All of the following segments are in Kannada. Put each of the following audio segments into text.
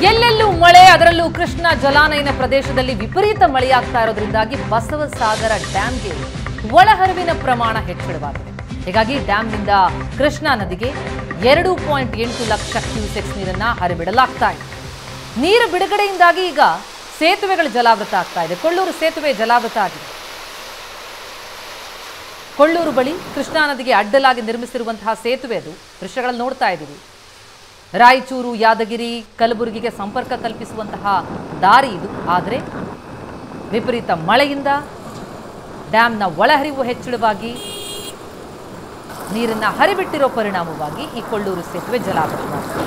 ಎಲ್ಲೆಲ್ಲೂ ಮಳೆ ಅದರಲ್ಲೂ ಕೃಷ್ಣ ಜಲಾನಯನ ಪ್ರದೇಶದಲ್ಲಿ ವಿಪರೀತ ಮಳೆಯಾಗ್ತಾ ಇರೋದ್ರಿಂದಾಗಿ ಬಸವಸಾಗರ ಡ್ಯಾಂಗೆ ಒಳಹರಿವಿನ ಪ್ರಮಾಣ ಹೆಚ್ಚಳವಾಗಿದೆ ಹೀಗಾಗಿ ಡ್ಯಾಂನಿಂದ ಕೃಷ್ಣಾ ನದಿಗೆ ಎರಡು ಪಾಯಿಂಟ್ ಎಂಟು ಲಕ್ಷ ಕ್ಯೂಸೆಕ್ಸ್ ನೀರನ್ನ ಹರಿಬಿಡಲಾಗ್ತಾ ಇದೆ ನೀರು ಬಿಡುಗಡೆಯಿಂದಾಗಿ ಈಗ ಸೇತುವೆಗಳು ಜಲಾವೃತ ಆಗ್ತಾ ಇದೆ ಕೊಳ್ಳೂರು ಸೇತುವೆ ಜಲಾವೃತ ಆಗಿದೆ ಕೊಳ್ಳೂರು ಬಳಿ ಕೃಷ್ಣಾ ನದಿಗೆ ಅಡ್ಡಲಾಗಿ ನಿರ್ಮಿಸಿರುವಂತಹ ಸೇತುವೆ ಅದು ದೃಶ್ಯಗಳಲ್ಲಿ ನೋಡ್ತಾ ಇದ್ದೀವಿ ರಾಯಚೂರು ಯಾದಗಿರಿ ಕಲಬುರಗಿಗೆ ಸಂಪರ್ಕ ಕಲ್ಪಿಸುವಂತಹ ದಾರಿ ಇದು ಆದರೆ ವಿಪರೀತ ಮಳೆಯಿಂದ ಡ್ಯಾಮ್ನ ಒಳಹರಿವು ಹೆಚ್ಚಳವಾಗಿ ನೀರನ್ನ ಹರಿಬಿಟ್ಟಿರೋ ಪರಿಣಾಮವಾಗಿ ಈ ಕೊಳ್ಳೂರು ಸೇತುವೆ ಜಲಾವೃತವಾಗಿದೆ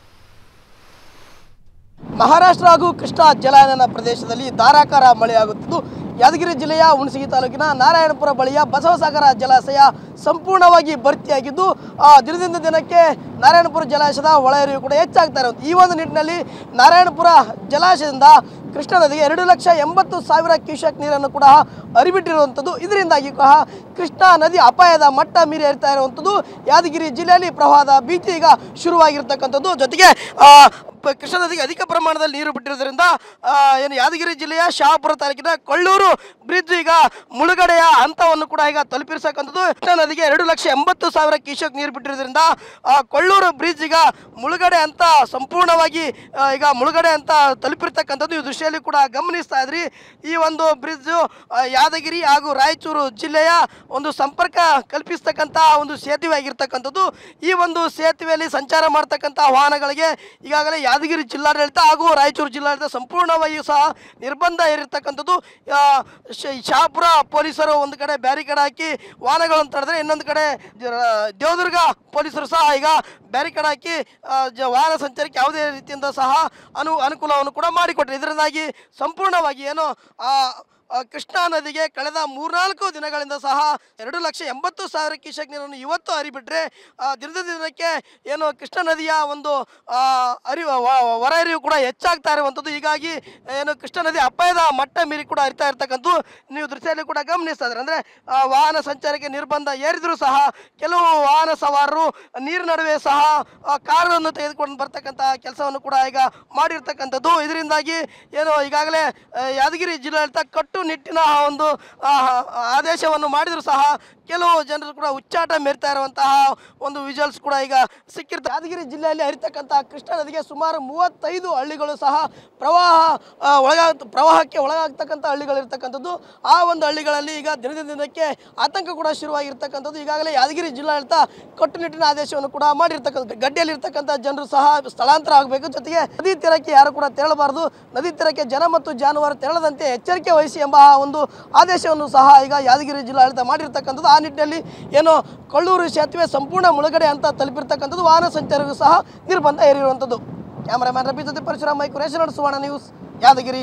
ಮಹಾರಾಷ್ಟ್ರ ಹಾಗೂ ಕೃಷ್ಣಾ ಜಲಾನಯನ ಪ್ರದೇಶದಲ್ಲಿ ಧಾರಾಕಾರ ಮಳೆಯಾಗುತ್ತಿದ್ದು ಯಾದಗಿರಿ ಜಿಲ್ಲೆಯ ಹುಣಸಗಿ ತಾಲೂಕಿನ ನಾರಾಯಣಪುರ ಬಳಿಯ ಬಸವಸಾಗರ ಜಲಾಶಯ ಸಂಪೂರ್ಣವಾಗಿ ಭರ್ತಿಯಾಗಿದ್ದು ಆ, ದಿನದಿಂದ ದಿನಕ್ಕೆ ನಾರಾಯಣಪುರ ಜಲಾಶಯದ ಒಳಹರಿವು ಕೂಡ ಹೆಚ್ಚಾಗ್ತಾ ಇರೋದು ಈ ಒಂದು ನಿಟ್ಟಿನಲ್ಲಿ ನಾರಾಯಣಪುರ ಜಲಾಶಯದಿಂದ ಕೃಷ್ಣಾ ನದಿಗೆ ಎರಡು ಲಕ್ಷ ಎಂಬತ್ತು ಸಾವಿರ ಕ್ಯೂಸೆಕ್ ನೀರನ್ನು ಕೂಡ ಹರಿಬಿಟ್ಟಿರುವಂಥದ್ದು ಇದರಿಂದಾಗಿ ಕೂಡ ಕೃಷ್ಣಾ ನದಿ ಅಪಾಯದ ಮಟ್ಟ ಮೀರಿ ಹರಿತಾ ಇರುವಂಥದ್ದು ಯಾದಗಿರಿ ಜಿಲ್ಲೆಯಲ್ಲಿ ಪ್ರವಾಹದ ಭೀತಿ ಈಗ ಶುರುವಾಗಿರ್ತಕ್ಕಂಥದ್ದು ಜೊತೆಗೆ ಆ, ಪ- ಕೃಷ್ಣಾ ನದಿಗೆ ಅಧಿಕ ಪ್ರಮಾಣದಲ್ಲಿ ನೀರು ಬಿಟ್ಟಿರೋದ್ರಿಂದ ಆ, ಏನು ಯಾದಗಿರಿ ಜಿಲ್ಲೆಯ ಶಹಾಪುರ ತಾಲೂಕಿನ ಕೊಳ್ಳೂರು ಬ್ರಿಡ್ಜ್ ಈಗ ಮುಳುಗಡೆಯ ಹಂತವನ್ನು ಕೂಡ ಈಗ ತಲುಪಿರ್ತಕ್ಕಂಥದ್ದು ಕೃಷ್ಣಾ ನದಿಗೆ ಎರಡು ಲಕ್ಷ ಎಂಬತ್ತು ಸಾವಿರ ಕ್ಯೂಸೆಕ್ ನೀರು ಬಿಟ್ಟಿರೋದ್ರಿಂದ ಆ, ಕೊಳ್ಳೂರು ಬ್ರಿಡ್ಜ್ ಈಗ ಮುಳುಗಡೆ ಅಂತ ಸಂಪೂರ್ಣವಾಗಿ ಆ, ಈಗ ಮುಳುಗಡೆ ಅಂತ ತಲುಪಿರ್ತಕ್ಕಂಥದ್ದು ಈ ದೃಶ್ಯದಲ್ಲಿ ಕೂಡ ಗಮನಿಸ್ತಾ ಇದ್ರಿ ಈ ಒಂದು ಬ್ರಿಡ್ಜ್ ಯಾದಗಿರಿ ಹಾಗೂ ರಾಯಚೂರು ಜಿಲ್ಲೆಯ ಒಂದು ಸಂಪರ್ಕ ಕಲ್ಪಿಸ್ತಕ್ಕಂಥ ಒಂದು ಸೇತುವೆ ಆಗಿರ್ತಕ್ಕಂಥದ್ದು ಈ ಒಂದು ಸೇತುವೆಯಲ್ಲಿ ಸಂಚಾರ ಮಾಡ್ತಕ್ಕಂಥ ವಾಹನಗಳಿಗೆ ಈಗಾಗಲೇ ಯಾದಗಿರಿ ಜಿಲ್ಲಾಡಳಿತ ಹಾಗೂ ರಾಯಚೂರು ಜಿಲ್ಲಾಡಳಿತ ಸಂಪೂರ್ಣವಾಗಿಯೂ ಸಹ ನಿರ್ಬಂಧ ಇರತಕ್ಕಂಥದ್ದು ಆ, ಶ- ಶಹಾಪುರ ಪೊಲೀಸರು ಒಂದು ಕಡೆ ಬ್ಯಾರಿಕೇಡ್ ಹಾಕಿ ವಾಹನಗಳನ್ನು ತಡೆದ್ರೆ ಇನ್ನೊಂದು ಕಡೆ ಜ- ದೇವದುರ್ಗ ಪೊಲೀಸರು ಸಹ ಈಗ ಬ್ಯಾರಿಕೇಡ್ ಹಾಕಿ ಆ, ಜ- ವಾಹನ ಸಂಚಾರಕ್ಕೆ ಯಾವುದೇ ರೀತಿಯಿಂದ ಸಹ ಅನು ಅನುಕೂಲವನ್ನು ಕೂಡ ಮಾಡಿಕೊಟ್ರು ಇದರಿಂದಾಗಿ ಸಂಪೂರ್ಣವಾಗಿ ಏನು ಆ ಆ, ಕೃಷ್ಣಾ ನದಿಗೆ ಕಳೆದ ಮೂರ್ನಾಲ್ಕು ದಿನಗಳಿಂದ ಸಹ ಎರಡು ಲಕ್ಷ ಎಂಬತ್ತು ಸಾವಿರ ಕ್ಯೂಸೆಕ್ ನೀರನ್ನು ಇವತ್ತು ಹರಿಬಿಟ್ರೆ ಆ, ದಿನದ ದಿನಕ್ಕೆ ಏನು ಕೃಷ್ಣಾ ನದಿಯ ಒಂದು ಆ, ಹರಿವು ವ- ಹೊರ ಹರಿವು ಕೂಡ ಹೆಚ್ಚಾಗ್ತಾ ಇರುವಂಥದ್ದು ಹೀಗಾಗಿ ಏನು ಕೃಷ್ಣಾ ನದಿ ಅಪಾಯದ ಮಟ್ಟ ಮೀರಿ ಕೂಡ ಹರಿತಾ ಇರ್ತಕ್ಕಂಥದ್ದು ನೀವು ದೃಶ್ಯದಲ್ಲಿ ಕೂಡ ಗಮನಿಸ್ತಾ ಇದ್ದಾರೆ ಅಂದರೆ ವಾಹನ ಸಂಚಾರಕ್ಕೆ ನಿರ್ಬಂಧ ಏರಿದರೂ ಸಹ ಕೆಲವು ವಾಹನ ಸವಾರರು ನೀರು ನಡುವೆ ಸಹ ಆ, ಕಾರನ್ನು ತೆಗೆದುಕೊಂಡು ಬರ್ತಕ್ಕಂಥ ಕೆಲಸವನ್ನು ಕೂಡ ಈಗ ಮಾಡಿರ್ತಕ್ಕಂಥದ್ದು ಇದರಿಂದಾಗಿ ಏನು ಈಗಾಗಲೇ ಆ, ಯಾದಗಿರಿ ಜಿಲ್ಲಾಡಳಿತ ಕಟ್ಟುನಿಟ್ಟಿನ ಒಂದು ಆ, ಆದೇಶವನ್ನು ಮಾಡಿದರೂ ಸಹ ಕೆಲವು ಜನರು ಕೂಡ ಉಚ್ಚಾಟ ಮೆರಿತಾ ಇರುವಂತಹ ಒಂದು ವಿಜುವಲ್ಸ್ ಕೂಡ ಈಗ ಸಿಕ್ಕಿರ್ತಾರೆ ಯಾದಗಿರಿ ಜಿಲ್ಲೆಯಲ್ಲಿ ಹರಿತಕ್ಕಂಥ ಕೃಷ್ಣಾ ನದಿಗೆ ಸುಮಾರು ಮೂವತ್ತೈದು ಹಳ್ಳಿಗಳು ಸಹ ಪ್ರವಾಹ ಆ, ಒಳಗಾಗ ಪ್ರವಾಹಕ್ಕೆ ಒಳಗಾಗ್ತಕ್ಕಂಥ ಹಳ್ಳಿಗಳು ಇರ್ತಕ್ಕಂಥದ್ದು ಆ ಒಂದು ಹಳ್ಳಿಗಳಲ್ಲಿ ಈಗ ದಿನದಿಂದ ದಿನಕ್ಕೆ ಆತಂಕ ಕೂಡ ಶುರುವಾಗಿರ್ತಕ್ಕಂಥದ್ದು ಈಗಾಗಲೇ ಯಾದಗಿರಿ ಜಿಲ್ಲಾಡಳಿತ ಕಟ್ಟುನಿಟ್ಟಿನ ಆದೇಶವನ್ನು ಕೂಡ ಮಾಡಿರ್ತಕ್ಕಂಥ ಗಡ್ಡೆಯಲ್ಲಿರ್ತಕ್ಕಂಥ ಜನರು ಸಹ ಸ್ಥಳಾಂತರ ಆಗಬೇಕು ಜೊತೆಗೆ ನದಿ ತೀರಕ್ಕೆ ಯಾರು ಕೂಡ ತೆರಳಬಾರದು ನದಿ ತೀರಕ್ಕೆ ಜನ ಮತ್ತು ಜಾನುವಾರು ತೆರಳದಂತೆ ಎಚ್ಚರಿಕೆ ವಹಿಸಿ ಎಂಬ ಒಂದು ಆದೇಶವನ್ನು ಸಹ ಈಗ ಯಾದಗಿರಿ ಜಿಲ್ಲಾಡಳಿತ ಮಾಡಿರ್ತಕ್ಕಂಥದ್ದು ಆ ನಿಟ್ಟಿನಲ್ಲಿ ಏನು ಕೊಳ್ಳೂರು ಸೇತುವೆ ಸಂಪೂರ್ಣ ಮುಳುಗಡೆ ಅಂತ ತಲುಪಿರ್ತಕ್ಕಂಥದ್ದು ವಾಹನ ಸಂಚಾರಕ್ಕೂ ಸಹ ನಿರ್ಬಂಧ ಏರಿರುವಂಥದ್ದು ಕ್ಯಾಮರಾಮ್ಯಾನ್ ರಬಿ ಜೊತೆ ಪರಶುರಾಮ್ ಮೈಕು ರೇಷನ್ ಸುವರ್ಣ ನ್ಯೂಸ್ ಯಾದಗಿರಿ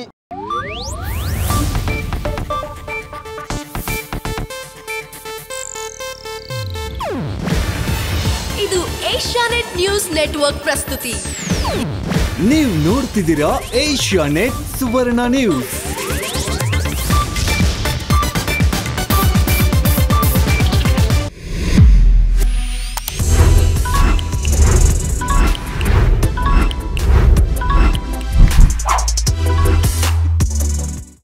ಇದು ಏಷ್ಯಾನೆಟ್ ನ್ಯೂಸ್ ನೆಟ್ವರ್ಕ್ ಪ್ರಸ್ತುತಿ ನೀವು ನೋಡ್ತಿದ್ದೀರಾ ಏಷ್ಯಾ ನೆಟ್ ಸುವರ್ಣ ನ್ಯೂಸ್